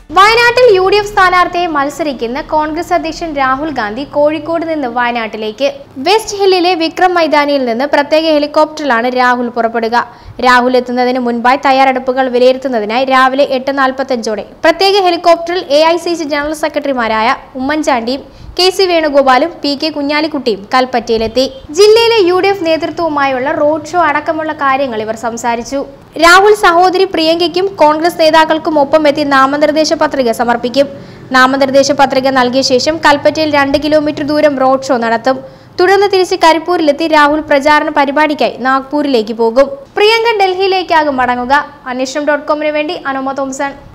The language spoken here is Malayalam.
വയനാട്ടിൽ യു ഡി എഫ് സ്ഥാനാർത്ഥിയെ മത്സരിക്കുന്ന കോൺഗ്രസ് അധ്യക്ഷൻ രാഹുൽ ഗാന്ധി കോഴിക്കോട് നിന്ന് വയനാട്ടിലേക്ക് വെസ്റ്റ് ഹില്ലിലെ വിക്രം മൈതാനിയിൽ നിന്ന് പ്രത്യേക ഹെലികോപ്റ്ററിലാണ് രാഹുൽ പുറപ്പെടുക രാഹുൽ എത്തുന്നതിന് മുൻപായി തയ്യാറെടുപ്പുകൾ വിലയിരുത്തുന്നതിനായി രാവിലെ എട്ട് നാൽപ്പത്തഞ്ചോടെ പ്രത്യേക ഹെലികോപ്റ്ററിൽ A I C C general സെക്രട്ടറിമാരായ ഉമ്മൻചാണ്ടിയും കെ സി വേണുഗോപാലും പി കെ കുഞ്ഞാലിക്കുട്ടിയും കൽപ്പറ്റയിലെത്തി ജില്ലയിലെ യു ഡി എഫ് നേതൃത്വവുമായുള്ള റോഡ് ഷോ അടക്കമുള്ള കാര്യങ്ങൾ ഇവർ സംസാരിച്ചു രാഹുൽ സഹോദരി പ്രിയങ്കയ്ക്കും കോൺഗ്രസ് നേതാക്കൾക്കും ഒപ്പം എത്തി നാമനിർദ്ദേശ പത്രിക സമർപ്പിക്കും നാമനിർദ്ദേശ പത്രിക നൽകിയ ശേഷം കൽപ്പറ്റയിൽ രണ്ട് കിലോമീറ്റർ ദൂരം റോഡ് ഷോ നടത്തും തുടർന്ന് തിരിച്ച് കരിപ്പൂരിലെത്തി രാഹുൽ പ്രചാരണ പരിപാടിക്കായി നാഗ്പൂരിലേക്ക് പോകും പ്രിയങ്ക ഡൽഹിയിലേക്കാകും മടങ്ങുക അന്വേഷണം ഡോട്ട് കോമിന് വേണ്ടി അനുമ തോംസൺ